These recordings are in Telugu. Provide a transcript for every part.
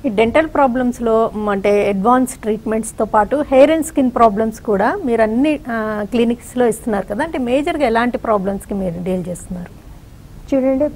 ఈ డెంటల్ ప్రాబ్లమ్స్లో అంటే అడ్వాన్స్ ట్రీట్మెంట్స్తో పాటు హెయిర్ అండ్ స్కిన్ ప్రాబ్లమ్స్ కూడా మీరు అన్ని క్లినిక్స్లో ఇస్తున్నారు కదా అంటే మేజర్గా ఎలాంటి ప్రాబ్లమ్స్కి మీరు డీల్ చేస్తున్నారు చూడండి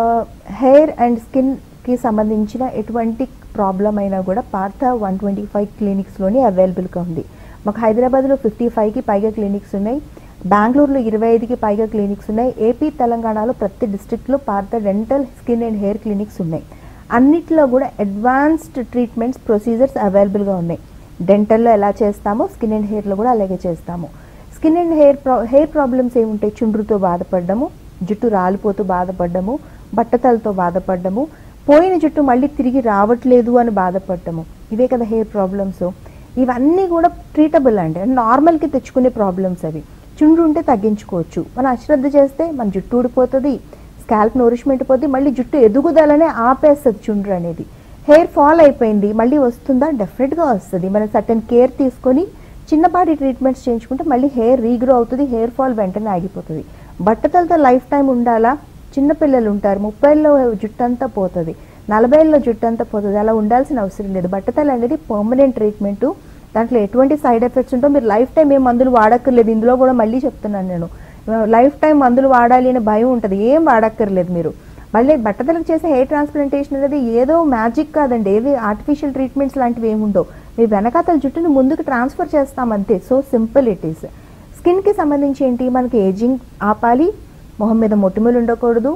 హెయిర్ అండ్ స్కిన్కి సంబంధించిన ఎటువంటి ప్రాబ్లం అయినా కూడా పార్థ వన్ ట్వంటీ ఫైవ్ క్లినిక్స్లోనే అవైలబుల్గా ఉంది మాకు హైదరాబాద్లో ఫిఫ్టీ ఫైవ్కి పైగా క్లినిక్స్ ఉన్నాయి బెంగళూరులో ఇరవై ఐదుకి పైగా క్లినిక్స్ ఉన్నాయి ఏపీ తెలంగాణలో ప్రతి డిస్ట్రిక్ట్లో Partha dental skin and hair clinics ఉన్నాయి అన్నిట్లో కూడా అడ్వాన్స్డ్ ట్రీట్మెంట్స్ ప్రొసీజర్స్ అవైలబుల్గా ఉన్నాయి డెంటల్లో ఎలా చేస్తామో స్కిన్ అండ్ హెయిర్లో కూడా అలాగే చేస్తాము స్కిన్ అండ్ హెయిర్ ప్రా హెయిర్ ప్రాబ్లమ్స్ ఏముంటాయి చుండ్రుతో బాధపడము జుట్టు రాలిపోతూ బాధపడ్డము బట్టతలతో బాధపడ్డము పోయిన జుట్టు మళ్ళీ తిరిగి రావట్లేదు అని బాధపడ్డము ఇవే కదా హెయిర్ ప్రాబ్లమ్స్ ఇవన్నీ కూడా ట్రీటబుల్ అండి నార్మల్కి తెచ్చుకునే ప్రాబ్లమ్స్ అవి చుండ్రు ఉంటే తగ్గించుకోవచ్చు మనం అశ్రద్ధ చేస్తే మన జుట్టు ఊడిపోతుంది స్కాల్ప్ నోరిష్మెంట్ పోతే మళ్ళీ జుట్టు ఎదుగుదలనే ఆపేస్తుంది చుండ్రు అనేది హెయిర్ ఫాల్ అయిపోయింది మళ్ళీ వస్తుందా డెఫినెట్గా వస్తుంది మనం సర్టన్ కేర్ తీసుకొని చిన్నపాటి ట్రీట్మెంట్స్ చేయించుకుంటే మళ్ళీ హెయిర్ రీగ్రో అవుతుంది హెయిర్ ఫాల్ వెంటనే ఆగిపోతుంది బట్టతలతో లైఫ్ టైం ఉండాలా చిన్నపిల్లలు ఉంటారు ముప్పైలో జుట్టు అంతా పోతుంది నలభైలో జుట్టు అంతా పోతుంది అలా ఉండాల్సిన అవసరం లేదు బట్టతల అనేది పర్మనెంట్ ట్రీట్మెంట్ దాంట్లో ఎటువంటి సైడ్ ఎఫెక్ట్స్ ఉంటో మీరు లైఫ్ టైం ఏం మందులు వాడక్కర్లేదు ఇందులో కూడా మళ్ళీ చెప్తున్నాను నేను లైఫ్ టైం మందులు వాడాలి అనే భయం ఉంటుంది ఏం వాడక్కర్లేదు మీరు మళ్ళీ బట్టతలకు చేసే హెయిర్ ట్రాన్స్ప్లాంటేషన్ అనేది ఏదో మ్యాజిక్ కాదండి ఏది ఆర్టిఫిషియల్ ట్రీట్మెంట్స్ లాంటివి ఏమి ఉండవు మీ వెనకాతల జుట్టుని ముందుకు ట్రాన్స్ఫర్ చేస్తాం అంతే సో సింపుల్ ఇట్ ఈస్ స్కిన్కి సంబంధించి ఏంటి మనకి ఏజింగ్ ఆపాలి మొహం మీద మొటిమలు ఉండకూడదు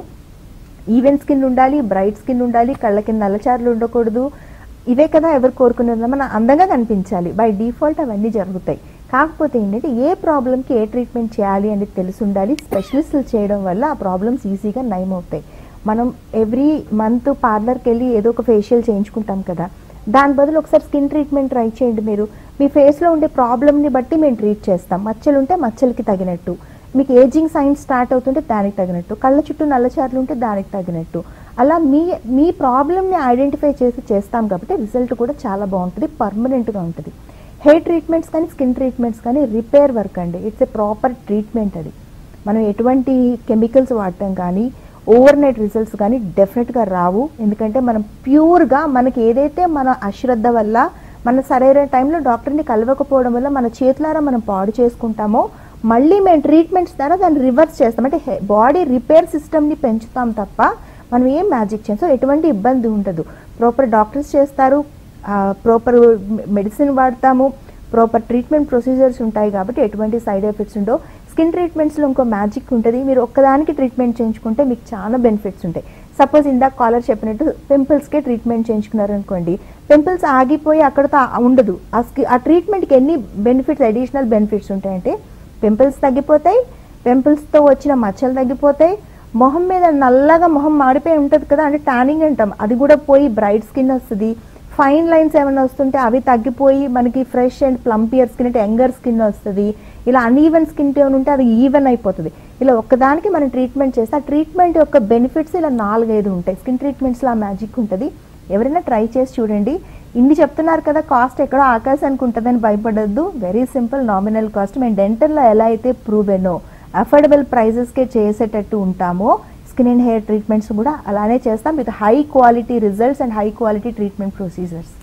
ఈవెన్ స్కిన్ ఉండాలి బ్రైట్ స్కిన్ ఉండాలి కళ్ళ కింద నల్లచారులు ఉండకూడదు ఇవే కదా ఎవరు కోరుకునేది మన అందంగా కనిపించాలి బై డిఫాల్ట్ అవన్నీ జరుగుతాయి కాకపోతే ఏంటంటే ఏ ప్రాబ్లంకి ఏ ట్రీట్మెంట్ చేయాలి అనేది తెలిసి ఉండాలి స్పెషలిస్టులు చేయడం వల్ల ఆ ప్రాబ్లమ్స్ ఈజీగా నయం అవుతాయి మనం ఎవ్రీ మంత్ పార్లర్కి వెళ్ళి ఏదో ఒక ఫేషియల్ చేయించుకుంటాం కదా దాని బదులు ఒకసారి స్కిన్ ట్రీట్మెంట్ ట్రై చేయండి మీరు మీ ఫేస్లో ఉండే ప్రాబ్లమ్ని బట్టి మేము ట్రీట్ చేస్తాం మచ్చలు ఉంటే మచ్చలకి తగినట్టు మీకు ఏజింగ్ సైన్స్ స్టార్ట్ అవుతుంటే దానికి తగినట్టు కళ్ళ చుట్టూ నల్లచారులు ఉంటే దానికి తగినట్టు అలా మీ మీ ప్రాబ్లమ్ని ఐడెంటిఫై చేసి చేస్తాం కాబట్టి రిజల్ట్ కూడా చాలా బాగుంటుంది పర్మనెంట్గా ఉంటుంది హెయిర్ ట్రీట్మెంట్స్ కానీ స్కిన్ ట్రీట్మెంట్స్ కానీ రిపేర్ వర్క్ అండి ఇట్స్ ఏ ప్రాపర్ ట్రీట్మెంట్ అది మనం ఎటువంటి కెమికల్స్ వాడటం కానీ ఓవర్ నైట్ రిజల్ట్స్ కానీ డెఫినెట్గా రావు ఎందుకంటే మనం ప్యూర్గా మనకి ఏదైతే మన అశ్రద్ధ వల్ల మన సరైన టైంలో డాక్టర్ని కలవకపోవడం వల్ల మన చేతులారా మనం పాడు చేసుకుంటామో మళ్ళీ మేము ట్రీట్మెంట్స్ ద్వారా దాన్ని రివర్స్ చేస్తాం అంటే బాడీ రిపేర్ సిస్టమ్ని పెంచుతాం తప్ప మనం ఏం మ్యాజిక్ చేయం సో ఎటువంటి ఇబ్బంది ఉండదు ప్రాపర్ డాక్టర్స్ చేస్తారు ప్రాపర్ మెడిసిన్ వాడతాము ప్రాపర్ ట్రీట్మెంట్ ప్రొసీజర్స్ ఉంటాయి కాబట్టి ఎటువంటి సైడ్ ఎఫెక్ట్స్ ఉండవు స్కిన్ ట్రీట్మెంట్స్లో ఇంకో మ్యాజిక్ ఉంటుంది మీరు ఒక్కదానికి ట్రీట్మెంట్ చేయించుకుంటే మీకు చాలా బెనిఫిట్స్ ఉంటాయి సపోజ్ ఇందాక కాలర్ చెప్పినట్టు పింపుల్స్కే ట్రీట్మెంట్ చేయించుకున్నారు అనుకోండి పింపుల్స్ ఆగిపోయి అక్కడతో ఆ- ఉండదు ఆ స్కి ఆ ట్రీట్మెంట్కి ఎన్ని బెనిఫిట్స్ అడిషనల్ బెనిఫిట్స్ ఉంటాయంటే పింపుల్స్ తగ్గిపోతాయి పింపుల్స్తో వచ్చిన మచ్చలు తగ్గిపోతాయి మొహం మీద నల్లగా మొహం మాడిపోయి ఉంటుంది కదా అంటే ట్యానింగ్ అంటాం అది కూడా పోయి బ్రైట్ స్కిన్ వస్తుంది ఫైన్ లైన్స్ ఏమైనా వస్తుంటే అవి తగ్గిపోయి మనకి ఫ్రెష్ అండ్ ప్లంపియర్ స్కిన్ అంటే యంగర్ స్కిన్ వస్తుంది ఇలా అన్ఈవెన్ స్కిన్ టోన్ ఉంటే అది ఈవెన్ అయిపోతుంది ఇలా ఒక్కదానికి మనం ట్రీట్మెంట్ చేస్తే ఆ ట్రీట్మెంట్ యొక్క బెనిఫిట్స్ ఇలా నాలుగైదు ఉంటాయి స్కిన్ ట్రీట్మెంట్స్లో ఆ మ్యాజిక్ ఉంటుంది ఎవరైనా ట్రై చేసి చూడండి ఇన్ని చెప్తున్నారు కదా కాస్ట్ ఎక్కడో ఆకాశానికి ఉంటుందని భయపడద్దు వెరీ సింపుల్ నామినల్ కాస్ట్ మేము డెంటల్లో ఎలా అయితే ప్రూవెనో అఫోర్డబుల్ ప్రైజెస్కే చేసేటట్టు ఉంటామో స్కిన్ అండ్ హెయిర్ ట్రీట్మెంట్స్ కూడా అలానే చేస్తాం with high quality results and high quality treatment procedures